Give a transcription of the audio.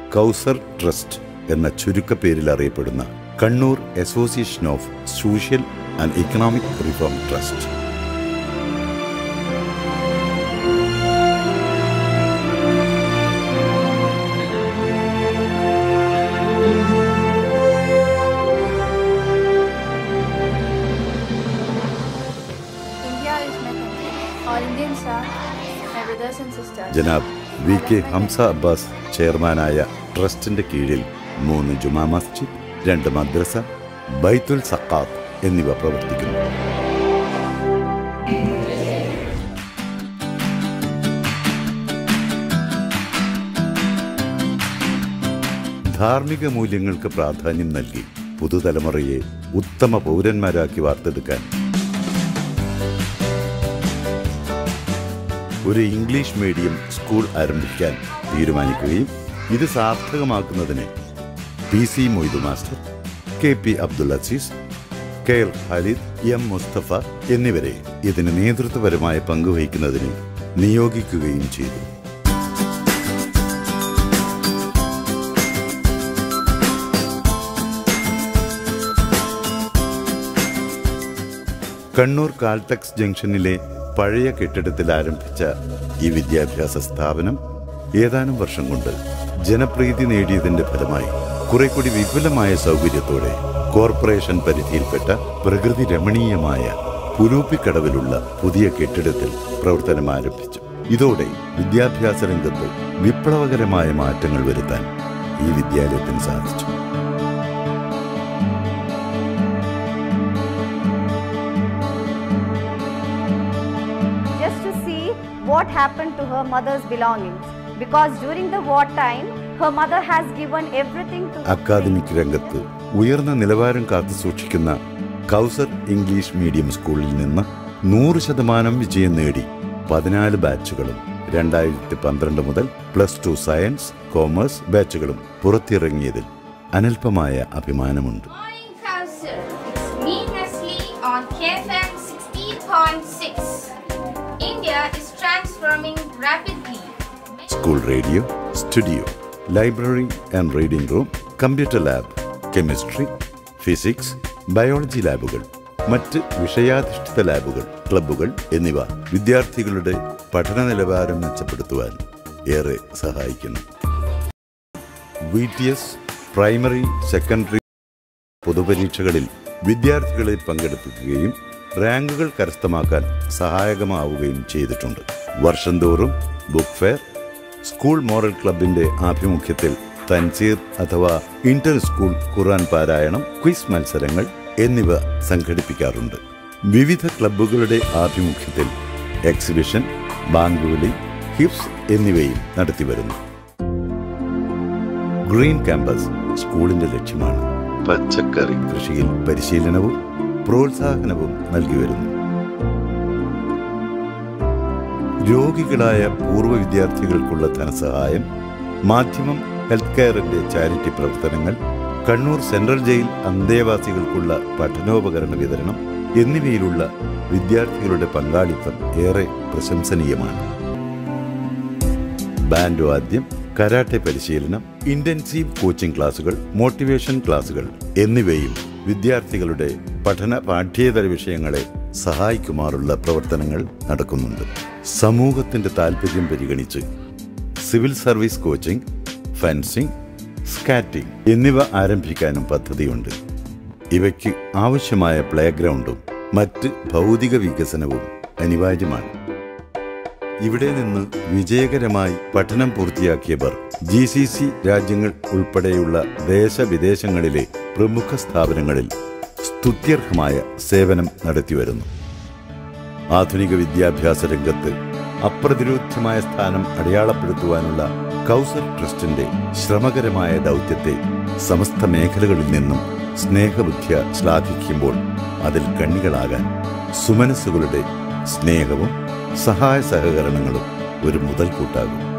കൗസർ trust എന്ന ചുരുക്കപ്പേരിൽ അറിയപ്പെടുന്ന Kannur association of social and economic reform trust India is my country. All Indians are my brothers and sisters. ജനാബ് V K Hamza Abbas ചെയർമാനായ ട്രസ്റ്റിന്റെ കീഴിൽ മൂന്ന് ജുമാ മസ്ജിദ് രണ്ട് മദ്രസ ബൈത്തുൽ സക്കാത്ത് എന്നിവ പ്രവർത്തിക്കുന്നു ധാർമ്മിക മൂല്യങ്ങൾക്ക് പ്രാധാന്യം നൽകി പുതുതലമുറയെ ഉത്തമ പൗരന്മാരാക്കി വാർത്തെടുക്കാൻ ഒരു ഇംഗ്ലീഷ് മീഡിയം സ്കൂൾ ആരംഭിക്കാൻ തീരുമാനിക്കുകയും ഇത് സാർത്ഥകമാക്കുന്നതിന് P C Moidu master K P Abdul Azeez K L Khalid M Mustafa എന്നിവരെ ഇതിന് നേതൃത്വപരമായ പങ്കുവഹിക്കുന്നതിന് നിയോഗിക്കുകയും ചെയ്തു കണ്ണൂർ കാൽടെക്സ് ജംഗ്ഷനിലെ പഴയ കെട്ടിടത്തിൽ ആരംഭിച്ച ഈ വിദ്യാഭ്യാസ സ്ഥാപനം ഏതാനും വർഷം കൊണ്ട് ജനപ്രീതി നേടിയതിന്റെ ഫലമായി കുറെ കൂടി വിപുലമായ സൗകര്യത്തോടെ കോർപ്പറേഷൻ പരിധിയിൽപ്പെട്ട പ്രകൃതി രമണീയമായ പുലൂപ്പിക്കടവിലുള്ള പുതിയ കെട്ടിടത്തിൽ പ്രവർത്തനം ആരംഭിച്ചു ഇതോടെ വിദ്യാഭ്യാസ രംഗത്ത് വിപ്ലവകരമായ മാറ്റങ്ങൾ വരുത്താൻ ഈ വിദ്യാലയത്തിന് സാധിച്ചു just to see what happened to her mother's belongings. Because during the wartime, her mother has given everything to academic രംഗത്ത് ഉയർന്ന നിലവാരം കാത്തു സൂക്ഷിക്കുന്ന കൗസർ ഇംഗ്ലീഷ് മീഡിയം സ്കൂളിൽ നിന്ന് നൂറ് ശതമാനം വിജയം നേടി പതിനാല് ബാച്ചുകളും രണ്ടായിരത്തി പന്ത്രണ്ട് മുതൽ പ്ലസ് ടു സയൻസ് കോമേഴ്സ് ബാച്ചുകളും പുറത്തിറങ്ങിയതിൽ അനൽപമായ അഭിമാനമുണ്ട് Morning Council. It's me Nestle on KFM 16.6. India is transforming rapidly. School radio studio library and reading room computer lab chemistry physics biology ലാബുകൾ മറ്റ് വിഷയാധിഷ്ഠിത ലാബുകൾ ക്ലബ്ബുകൾ എന്നിവ വിദ്യാർത്ഥികളുടെ പഠന നിലവാരം മെച്ചപ്പെടുത്തുവാൻ ഏറെ സഹായിക്കുന്നു V T S primary secondary പൊതുപരീക്ഷകളിൽ വിദ്യാർത്ഥികളെ പങ്കെടുപ്പിക്കുകയും റാങ്കുകൾ കരസ്ഥമാക്കാൻ സഹായകമാവുകയും ചെയ്തിട്ടുണ്ട് വർഷം തോറും ബുക്ക് ഫെയർ സ്കൂൾ മോറൽ ക്ലബിന്റെ ആഭിമുഖ്യത്തിൽ തൻസീർ അഥവാ ഇന്റർ സ്കൂൾ ഖുറാൻ പാരായണം ക്വിസ് മത്സരങ്ങൾ എന്നിവ സംഘടിപ്പിക്കാറുണ്ട് വിവിധ ക്ലബ്ബുകളുടെ ആഭിമുഖ്യത്തിൽ എക്സിബിഷൻ ബാങ്കുവിളി ഹിപ്സ് എന്നിവയും നടത്തിവരുന്നു ഗ്രീൻ ക്യാമ്പസ് സ്കൂളിന്റെ ലക്ഷ്യമാണ് പച്ചക്കറി കൃഷിയിൽ പരിശീലനവും പ്രോത്സാഹനവും നൽകി വരുന്നു രോഗികളായ പൂർവ്വ വിദ്യാർത്ഥികൾക്കുള്ള ധനസഹായം മാധ്യമം ഹെൽത്ത് കെയറിന്റെ ചാരിറ്റി പ്രവർത്തനങ്ങൾ കണ്ണൂർ സെൻട്രൽ ജയിൽ അന്തേവാസികൾക്കുള്ള പഠനോപകരണ വിതരണം എന്നിവയിലുള്ള വിദ്യാർത്ഥികളുടെ പങ്കാളിത്തം ഏറെ പ്രശംസനീയമാണ് ബാൻഡ് വാദ്യം കരാട്ടെ പരിശീലനം ഇന്റൻസീവ് കോച്ചിംഗ് ക്ലാസുകൾ മോട്ടിവേഷൻ ക്ലാസുകൾ എന്നിവയും വിദ്യാർത്ഥികളുടെ പഠന പാഠ്യേതര വിഷയങ്ങളെ സഹായിക്കുമാറുള്ള പ്രവർത്തനങ്ങൾ നടക്കുന്നുണ്ട് സമൂഹത്തിന്റെ താല്പര്യം പരിഗണിച്ച് civil service coaching fencing skating എന്നിവ ആരംഭിക്കാനും പദ്ധതിയുണ്ട് ഇവയ്ക്ക് ആവശ്യമായ പ്ലേ ഗ്രൗണ്ടും മറ്റ് ഭൗതിക വികസനവും അനിവാര്യമാണ് ഇവിടെ നിന്ന് വിജയകരമായി പഠനം പൂർത്തിയാക്കിയവർ ജി സി സി രാജ്യങ്ങൾ ഉൾപ്പെടെയുള്ള ദേശവിദേശങ്ങളിലെ പ്രമുഖ സ്ഥാപനങ്ങളിൽ സ്തുത്യർഹമായ സേവനം നടത്തിവരുന്നു ആധുനിക വിദ്യാഭ്യാസ രംഗത്ത് അപ്രതിരോധ്യമായ സ്ഥാനം അടയാളപ്പെടുത്തുവാനുള്ള കൗസർ ട്രസ്റ്റിന്റെ ശ്രമകരമായ ദൗത്യത്തെ സമസ്ത മേഖലകളിൽ നിന്നും സ്നേഹബുദ്ധ്യ ശ്ലാഘിക്കുമ്പോൾ അതിൽ കണ്ണികളാകാൻ സുമനസ്സുകളുടെ സ്നേഹവും സഹായ സഹകരണങ്ങളും ഒരു മുതൽക്കൂട്ടാകും